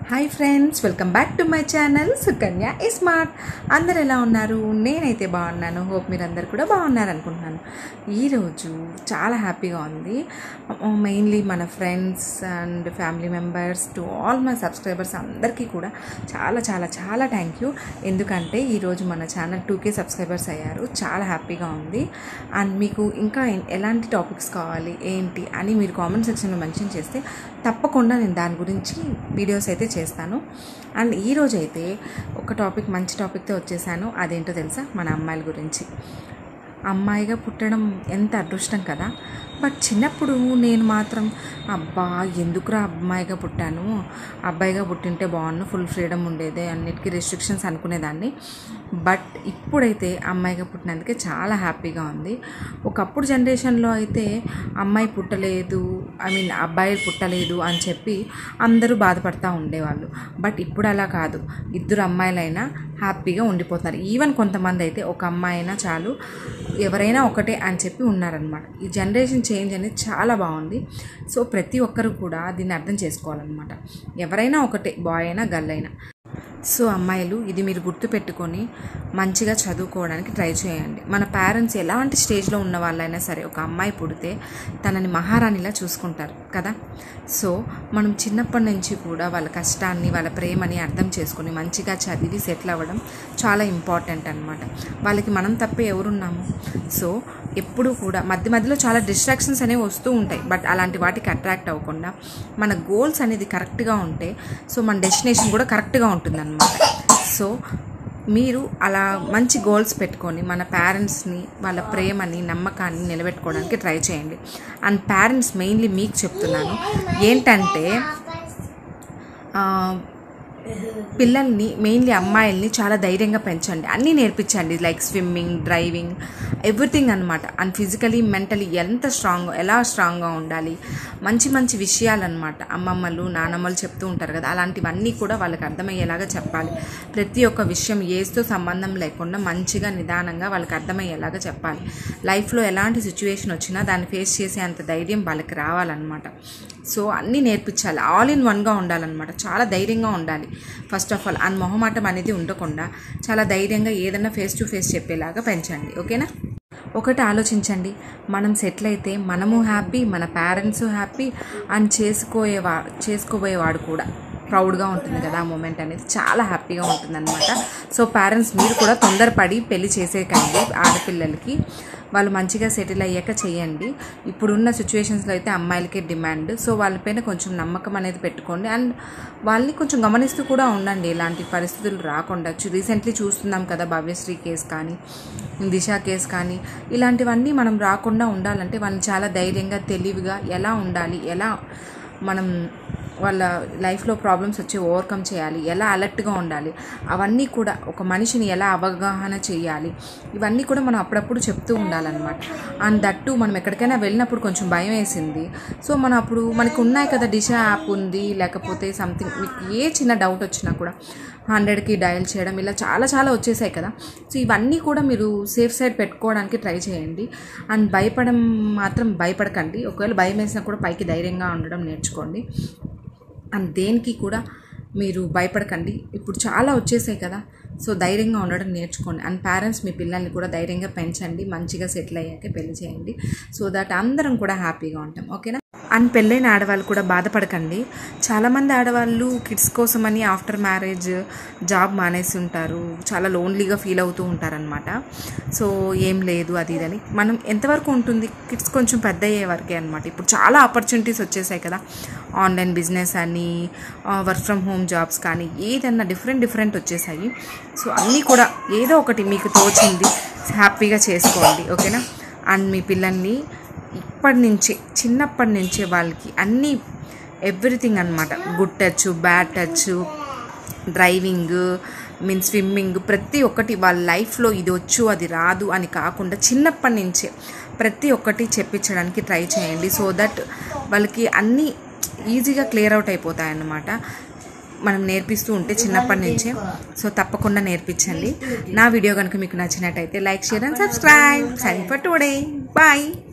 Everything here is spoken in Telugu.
hi friends welcome back to my channel Sukanya smart అందరు ఎలా ఉన్నారు నేనైతే బాగున్నాను హోప్ మీరు అందరు కూడా బాగున్నారు అనుకుంటున్నాను ఈరోజు చాలా హ్యాపీగా ఉంది మెయిన్లీ మన friends and family members to all my subscribers అందరికీ కూడా చాలా చాలా చాలా థ్యాంక్ యూ ఎందుకంటే ఈరోజు మన ఛానల్ టూ కే సబ్స్క్రైబర్స్ అయ్యారు చాలా హ్యాపీగా ఉంది అండ్ మీకు ఇంకా ఎ- ఎలాంటి టాపిక్స్ కావాలి ఏంటి అని మీరు కామెంట్ సెక్షన్లో మెన్షన్ చేస్తే తప్పకుండా నేను దాని గురించి వీడియోస్ అయితే చేస్తాను అండ్ ఈరోజు అయితే ఒక టాపిక్ మంచి టాపిక్తో వచ్చేసాను అదేంటో తెలుసా మన అమ్మాయిల గురించి అమ్మాయిగా పుట్టడం ఎంత అదృష్టం కదా బట్ చిన్నప్పుడు నేను మాత్రం అబ్బా ఎందుకురా అమ్మాయిగా పుట్టాను అబ్బాయిగా పుట్టింటే బాగున్ను ఫుల్ ఫ్రీడమ్ ఉండేదే అన్నిటికీ రెస్ట్రిక్షన్స్ అనుకునేదాన్ని బట్ ఇప్పుడైతే అమ్మాయిగా పుట్టినందుకే చాలా హ్యాపీగా ఉంది ఒకప్పుడు జనరేషన్లో అయితే అమ్మాయి పుట్టలేదు ఐ మీన్ అబ్బాయి పుట్టలేదు అని చెప్పి అందరూ బాధపడతా ఉండేవాళ్ళు బట్ ఇప్పుడు అలా కాదు ఇద్దరు అమ్మాయిలైనా హ్యాపీగా ఉండిపోతున్నారు ఈవెన్ కొంతమంది అయితే ఒక అమ్మాయి అయినా చాలు ఎవరైనా ఒకటే అని చెప్పి ఉన్నారనమాట ఈ జనరేషన్ చేంజ్ అనేది చాలా బాగుంది సో ప్రతి ఒక్కరు కూడా దీన్ని అర్థం చేసుకోవాలన్నమాట ఎవరైనా ఒకటే బాయ్ అయినా గర్ల్ అయినా సో అమ్మాయిలు ఇది మీరు గుర్తుపెట్టుకొని మంచిగా చదువుకోవడానికి ట్రై చేయండి మన పేరెంట్స్ ఎలాంటి స్టేజ్లో ఉన్న వాళ్ళైనా సరే ఒక అమ్మాయి పుడితే తనని మహారాణిలా చూసుకుంటారు కదా సో మనం చిన్నప్పటి నుంచి కూడా వాళ్ళ కష్టాన్ని వాళ్ళ ప్రేమని అర్థం చేసుకొని మంచిగా చదివి సెటిల్ అవ్వడం చాలా ఇంపార్టెంట్ అనమాట వాళ్ళకి మనం తప్ప ఎవరున్నాము సో ఎప్పుడు కూడా మధ్య మధ్యలో చాలా డిస్ట్రాక్షన్స్ అనేవి వస్తూ ఉంటాయి బట్ అలాంటి వాటికి అట్రాక్ట్ అవ్వకుండా మన గోల్స్ అనేది కరెక్ట్గా ఉంటే సో మన డెస్టినేషన్ కూడా కరెక్ట్గా ఉంటుందన్నమాట సో మీరు అలా మంచి గోల్స్ పెట్టుకొని మన పేరెంట్స్ని వాళ్ళ ప్రేమని నమ్మకాన్ని నిలబెట్టుకోవడానికి ట్రై చేయండి అండ్ పేరెంట్స్ మెయిన్లీ మీకు చెప్తున్నాను ఏంటంటే ఆ, పిల్లల్ని మెయిన్లీ అమ్మాయిల్ని చాలా ధైర్యంగా పెంచండి అన్నీ నేర్పించండి లైక్ స్విమ్మింగ్ డ్రైవింగ్ ఎవ్రీథింగ్ అనమాట అండ్ ఫిజికలీ మెంటలీ ఎంత స్ట్రాంగ్ ఎలా స్ట్రాంగ్గా ఉండాలి మంచి మంచి విషయాలు అనమాట అమ్మమ్మలు నానమ్మలు చెప్తూ ఉంటారు కదా అలాంటివన్నీ కూడా వాళ్ళకి అర్థమయ్యేలాగా చెప్పాలి ప్రతి ఒక్క విషయం ఏజ్తో సంబంధం లేకుండా మంచిగా నిదానంగా వాళ్ళకి అర్థమయ్యేలాగా చెప్పాలి లైఫ్లో ఎలాంటి సిచ్యువేషన్ వచ్చినా దాన్ని ఫేస్ చేసే అంత ధైర్యం వాళ్ళకి రావాలన్నమాట సో అన్నీ నేర్పించాలి ఆల్ ఇన్ వన్గా ఉండాలన్నమాట చాలా ధైర్యంగా ఉండాలి ఫస్ట్ ఆఫ్ ఆల్ అండ్ మొహమాటం అనేది ఉండకుండా చాలా ధైర్యంగా ఏదైనా ఫేస్ టు ఫేస్ చెప్పేలాగా పెంచండి ఓకేనా ఒకటి ఆలోచించండి మనం సెటిల్ అయితే మనము హ్యాపీ మన పేరెంట్స్ హ్యాపీ అండ్ చేసుకోయేవా చేసుకోబోయేవాడు కూడా ప్రౌడ్గా ఉంటుంది కదా ఆ మూమెంట్ అనేది చాలా హ్యాపీగా ఉంటుందన్నమాట సో పేరెంట్స్ మీరు కూడా తొందరపడి పెళ్లి చేసేకండి ఆడపిల్లలకి వాళ్ళు మంచిగా సెటిల్ అయ్యాక చేయండి ఇప్పుడున్న సిచ్యువేషన్స్లో అయితే అమ్మాయిలకే డిమాండ్ సో వాళ్ళపైన కొంచెం నమ్మకం అనేది పెట్టుకోండి అండ్ వాళ్ళని కొంచెం గమనిస్తూ కూడా ఉండండి ఇలాంటి పరిస్థితులు రాకుండా రీసెంట్లీ చూస్తున్నాం కదా భవ్యశ్రీ కేసు కానీ దిశ కేసు కానీ ఇలాంటివన్నీ మనం రాకుండా ఉండాలంటే వాళ్ళని చాలా ధైర్యంగా తెలివిగా ఎలా ఉండాలి ఎలా మనం వాళ్ళ లైఫ్లో ప్రాబ్లమ్స్ వచ్చి ఓవర్కమ్ చేయాలి ఎలా అలర్ట్గా ఉండాలి అవన్నీ కూడా ఒక మనిషిని ఎలా అవగాహన చేయాలి ఇవన్నీ కూడా మనం అప్పుడప్పుడు చెప్తూ ఉండాలన్నమాట అండ్ దట్టు మనం ఎక్కడికైనా వెళ్ళినప్పుడు కొంచెం భయం వేసింది సో మనం అప్పుడు మనకు ఉన్నాయి కదా దిశ యాప్ ఉంది లేకపోతే సంథింగ్ మీకు ఏ చిన్న డౌట్ వచ్చినా కూడా హండ్రెడ్కి డయల్ చేయడం ఇలా చాలా చాలా వచ్చేసాయి కదా సో ఇవన్నీ కూడా మీరు సేఫ్ సైడ్ పెట్టుకోవడానికి ట్రై చేయండి అండ్ భయపడం మాత్రం భయపడకండి ఒకవేళ భయం వేసినా కూడా పైకి ధైర్యంగా ఉండడం నేర్చుకోండి అండ్ దేనికి కూడా మీరు భయపడకండి ఇప్పుడు చాలా వచ్చేసాయి కదా సో ధైర్యంగా ఉండడం నేర్చుకోండి అండ్ పేరెంట్స్ మీ పిల్లల్ని కూడా ధైర్యంగా పెంచండి మంచిగా సెటిల్ అయ్యాక పెళ్లి చేయండి సో దట్ అందరం కూడా హ్యాపీగా ఉంటాం ఓకేనా అండ్ పెళ్ళైన ఆడవాళ్ళు కూడా బాధపడకండి చాలామంది ఆడవాళ్ళు కిడ్స్ కోసమని ఆఫ్టర్ మ్యారేజ్ జాబ్ మానేసి ఉంటారు చాలా లోన్లీగా ఫీల్ అవుతూ ఉంటారనమాట సో ఏం లేదు అది ఇదని మనం ఎంతవరకు ఉంటుంది కిడ్స్ కొంచెం పెద్ద అయ్యే వరకే అనమాట ఇప్పుడు చాలా ఆపర్చునిటీస్ వచ్చేసాయి కదా ఆన్లైన్ బిజినెస్ అని వర్క్ ఫ్రమ్ హోమ్ జాబ్స్ కానీ ఏదన్నా డిఫరెంట్ డిఫరెంట్ వచ్చేసాయి సో అన్నీ కూడా ఏదో ఒకటి మీకు తోచింది హ్యాపీగా చేసుకోండి ఓకేనా అండ్ మీ పిల్లల్ని ఇప్పటి నుంచే చిన్నప్పటి నుంచే వాళ్ళకి అన్నీ ఎవ్రీథింగ్ అనమాట good touch bad touch driving mean swimming ప్రతి ఒక్కటి వాళ్ళ లైఫ్లో ఇది వచ్చు అది రాదు అని కాకుండా చిన్నప్పటి నుంచే ప్రతి ఒక్కటి చెప్పించడానికి ట్రై చేయండి సో దట్ వాళ్ళకి అన్నీ ఈజీగా క్లియర్ అవుట్ అయిపోతాయి అన్నమాట మనం నేర్పిస్తూ ఉంటే చిన్నప్పటి నుంచే సో తప్పకుండా నేర్పించండి నా వీడియో కనుక మీకు నచ్చినట్టయితే like share and subscribe sign for today bye